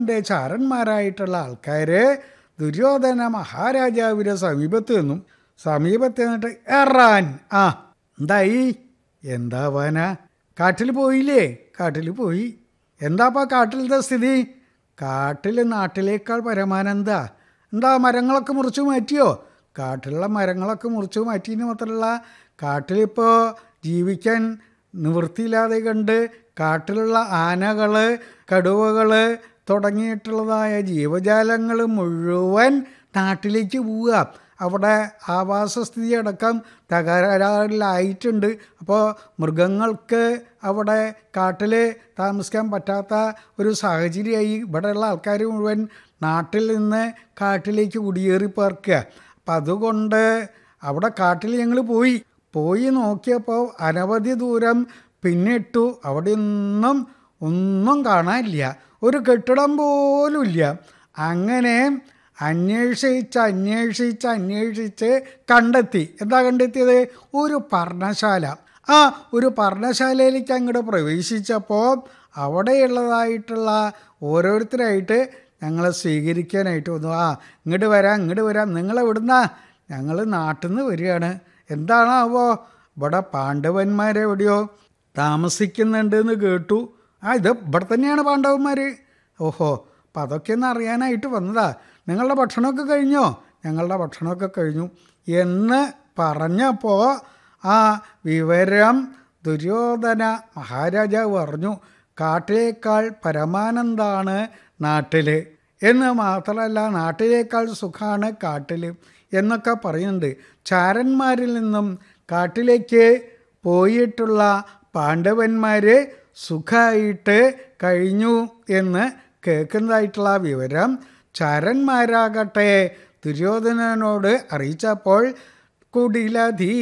ന്റെ ചാരന്മാരായിട്ടുള്ള ആൾക്കാര് ദുര്യോധന മഹാരാജാവിന്റെ സമീപത്ത് നിന്നും സമീപത്ത് നിന്നിട്ട് എറാൻ ആ എന്തായി എന്താവാനാ കാട്ടിൽ പോയില്ലേ കാട്ടിൽ പോയി എന്താപ്പാ കാട്ടിലത്തെ സ്ഥിതി കാട്ടിൽ നാട്ടിലേക്കാൾ പരമാനന്ദ എന്താ മരങ്ങളൊക്കെ മുറിച്ചു മാറ്റിയോ കാട്ടിലുള്ള മരങ്ങളൊക്കെ മുറിച്ചു മാറ്റിയെന്ന് മാത്രമല്ല കാട്ടിലിപ്പോൾ ജീവിക്കാൻ നിവൃത്തിയില്ലാതെ കണ്ട് കാട്ടിലുള്ള ആനകൾ കടുവകൾ തുടങ്ങിയിട്ടുള്ളതായ ജീവജാലങ്ങൾ മുഴുവൻ നാട്ടിലേക്ക് പോവുക അവിടെ ആവാസസ്ഥിതി അടക്കം തകരാറിലായിട്ടുണ്ട് അപ്പോൾ മൃഗങ്ങൾക്ക് അവിടെ കാട്ടിൽ താമസിക്കാൻ പറ്റാത്ത ഒരു സാഹചര്യമായി ഇവിടെയുള്ള ആൾക്കാർ മുഴുവൻ നാട്ടിൽ നിന്ന് കാട്ടിലേക്ക് കുടിയേറി പാർക്കുക അപ്പം അതുകൊണ്ട് അവിടെ കാട്ടിൽ ഞങ്ങൾ പോയി പോയി നോക്കിയപ്പോൾ അനവധി ദൂരം പിന്നിട്ടു അവിടെ ഒന്നും ഒന്നും കാണാനില്ല ഒരു കെട്ടിടം പോലും ഇല്ല അങ്ങനെ അന്വേഷിച്ച് അന്വേഷിച്ച് അന്വേഷിച്ച് കണ്ടെത്തി എന്താ കണ്ടെത്തിയത് ഒരു പർണശാല ആ ഒരു പർണശാലയിലേക്ക് അങ്ങോട്ട് പ്രവേശിച്ചപ്പോൾ അവിടെയുള്ളതായിട്ടുള്ള ഓരോരുത്തരായിട്ട് ഞങ്ങളെ സ്വീകരിക്കാനായിട്ട് വന്നു ആ ഇങ്ങോട്ട് വരാം ഇങ്ങോട്ട് വരാം നിങ്ങളെവിടുന്നാ ഞങ്ങൾ നാട്ടിൽ നിന്ന് വരികയാണ് എന്താണാവോ ഇവിടെ പാണ്ഡവന്മാരെവിടെയോ താമസിക്കുന്നുണ്ട് എന്ന് കേട്ടു ആ ഇത് ഇവിടെ തന്നെയാണ് പാണ്ഡവന്മാർ ഓഹോ അപ്പം അതൊക്കെ ഒന്ന് അറിയാനായിട്ട് വന്നതാ നിങ്ങളുടെ ഭക്ഷണമൊക്കെ കഴിഞ്ഞോ ഞങ്ങളുടെ ഭക്ഷണമൊക്കെ കഴിഞ്ഞു എന്ന് പറഞ്ഞപ്പോൾ ആ വിവരം ദുര്യോധന മഹാരാജാവ് പറഞ്ഞു കാട്ടിലേക്കാൾ പരമാനന്ദാണ് നാട്ടിൽ എന്ന് മാത്രമല്ല നാട്ടിലേക്കാൾ സുഖമാണ് കാട്ടിൽ എന്നൊക്കെ പറയുന്നുണ്ട് ചാരന്മാരിൽ നിന്നും കാട്ടിലേക്ക് പോയിട്ടുള്ള പാണ്ഡവന്മാർ സുഖമായിട്ട് കഴിഞ്ഞു എന്ന് കേൾക്കുന്നതായിട്ടുള്ള വിവരം ചാരന്മാരാകട്ടെ ദുര്യോധനനോട് അറിയിച്ചപ്പോൾ കുടിലധീ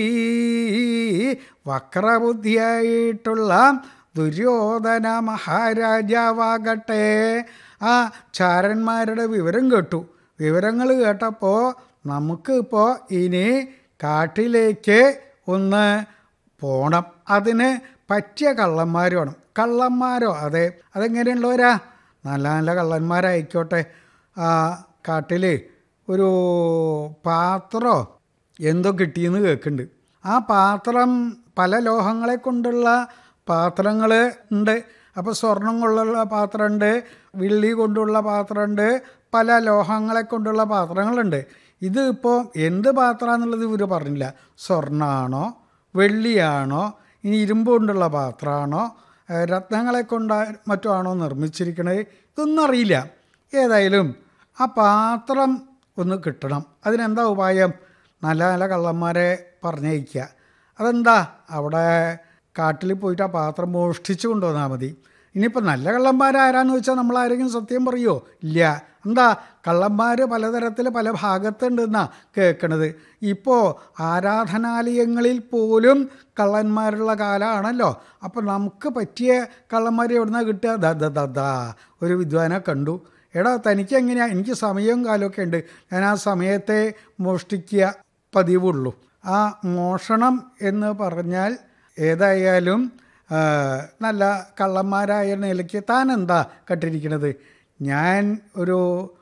വക്രബുദ്ധിയായിട്ടുള്ള ദുര്യോധന മഹാരാജാവാകട്ടെ ആ ചാരന്മാരുടെ വിവരം കേട്ടു വിവരങ്ങൾ കേട്ടപ്പോൾ നമുക്ക് ഇപ്പോൾ ഇനി കാട്ടിലേക്ക് ഒന്ന് പോണം അതിന് പറ്റിയ കള്ളന്മാർ വേണം കള്ളന്മാരോ അതെ അതെങ്ങനെയുള്ളവരാ നല്ല നല്ല കള്ളന്മാരായിക്കോട്ടെ ആ കാട്ടിൽ ഒരു പാത്രമോ എന്തോ കിട്ടിയെന്ന് കേൾക്കുന്നുണ്ട് ആ പാത്രം പല ലോഹങ്ങളെ കൊണ്ടുള്ള പാത്രങ്ങൾ ഉണ്ട് അപ്പോൾ സ്വർണം കൊണ്ടുള്ള പാത്രമുണ്ട് വെള്ളി കൊണ്ടുള്ള പാത്രമുണ്ട് പല ലോഹങ്ങളെ കൊണ്ടുള്ള പാത്രങ്ങളുണ്ട് ഇത് ഇപ്പോൾ എന്ത് പാത്രമാണെന്നുള്ളത് ഇവർ പറഞ്ഞില്ല സ്വർണ്ണമാണോ വെള്ളിയാണോ ഇനി ഇരുമ്പ് കൊണ്ടുള്ള പാത്രമാണോ രത്നങ്ങളെ കൊണ്ട് മറ്റോ ആണോ നിർമ്മിച്ചിരിക്കണത് ഇതൊന്നും അറിയില്ല ഏതായാലും ആ പാത്രം ഒന്ന് കിട്ടണം അതിനെന്താ ഉപായം നല്ല നല്ല കള്ളന്മാരെ പറഞ്ഞയക്കുക അതെന്താ അവിടെ കാട്ടിൽ പോയിട്ട് ആ പാത്രം മോഷ്ടിച്ചു കൊണ്ടുവന്നാൽ മതി ഇനിയിപ്പോൾ നല്ല കള്ളന്മാരാരാന്ന് വെച്ചാൽ നമ്മൾ ആരെങ്കിലും സത്യം പറയുമോ ഇല്ല എന്താ കള്ളന്മാർ പലതരത്തിൽ പല ഭാഗത്തുണ്ടെന്നാ കേൾക്കണത് ഇപ്പോൾ ആരാധനാലയങ്ങളിൽ പോലും കള്ളന്മാരുള്ള കാലമാണല്ലോ അപ്പോൾ നമുക്ക് പറ്റിയ കള്ളന്മാരെ എവിടുന്ന കിട്ടുക ദ ദ ദ ദാ ഒരു വിദ്വാനെ കണ്ടു എടാ തനിക്ക് എങ്ങനെയാണ് എനിക്ക് സമയവും കാലമൊക്കെ ഉണ്ട് ഞാൻ ആ സമയത്തെ മോഷ്ടിക്കുക പതിവുള്ളൂ ആ മോഷണം എന്ന് പറഞ്ഞാൽ ഏതായാലും നല്ല കള്ളന്മാരായ നിലയ്ക്ക് താൻ എന്താ കട്ടിരിക്കണത് ഞാൻ ഒരു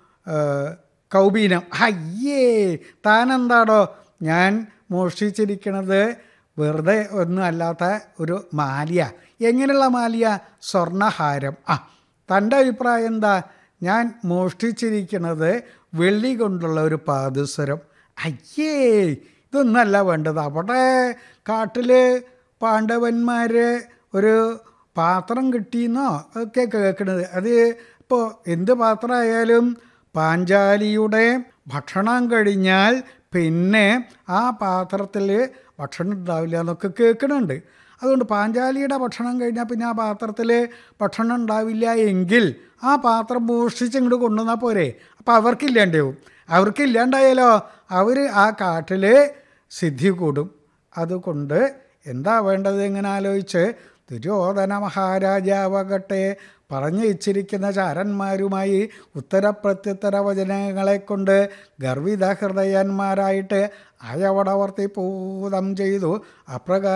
കൗബീനം അയ്യേ താൻ എന്താടോ ഞാൻ മോഷ്ടിച്ചിരിക്കണത് വെറുതെ ഒന്നും അല്ലാത്ത ഒരു മാലിയ എങ്ങനെയുള്ള മാലിയ സ്വർണ്ണഹാരം ആ തൻ്റെ അഭിപ്രായം എന്താ ഞാൻ മോഷ്ടിച്ചിരിക്കുന്നത് വെള്ളി കൊണ്ടുള്ള ഒരു പാദസരം അയ്യേ ഇതൊന്നല്ല വേണ്ടത് അവിടെ കാട്ടിൽ പാണ്ഡവന്മാർ ഒരു പാത്രം കിട്ടിയെന്നോ ഒക്കെ കേൾക്കണത് അത് ഇപ്പോൾ എന്ത് പാത്രമായാലും പാഞ്ചാലിയുടെ ഭക്ഷണം കഴിഞ്ഞാൽ പിന്നെ ആ പാത്രത്തിൽ ഭക്ഷണം ഉണ്ടാവില്ല എന്നൊക്കെ കേൾക്കണുണ്ട് അതുകൊണ്ട് പാഞ്ചാലിയുടെ ഭക്ഷണം കഴിഞ്ഞാൽ പിന്നെ ആ പാത്രത്തിൽ ഭക്ഷണം ഉണ്ടാവില്ല എങ്കിൽ ആ പാത്രം മോഷ്ടിച്ച് ഇങ്ങോട്ട് കൊണ്ടുവന്നാൽ പോരെ അപ്പോൾ അവർക്കില്ലാണ്ടാവും അവർക്കില്ലാണ്ടായാലോ അവർ ആ കാട്ടിൽ സിദ്ധി കൂടും അതുകൊണ്ട് എന്താ വേണ്ടത് എങ്ങനെ ആലോചിച്ച് ദുര്യോധന മഹാരാജാവകട്ടെ പറഞ്ഞു വെച്ചിരിക്കുന്ന ചാരന്മാരുമായി ഉത്തരപ്രത്യുത്തര വചനങ്ങളെ കൊണ്ട് ഗർവിത ഹൃദയന്മാരായിട്ട് അയവടവർത്തി പൂതം ചെയ്തു അപ്രകാരം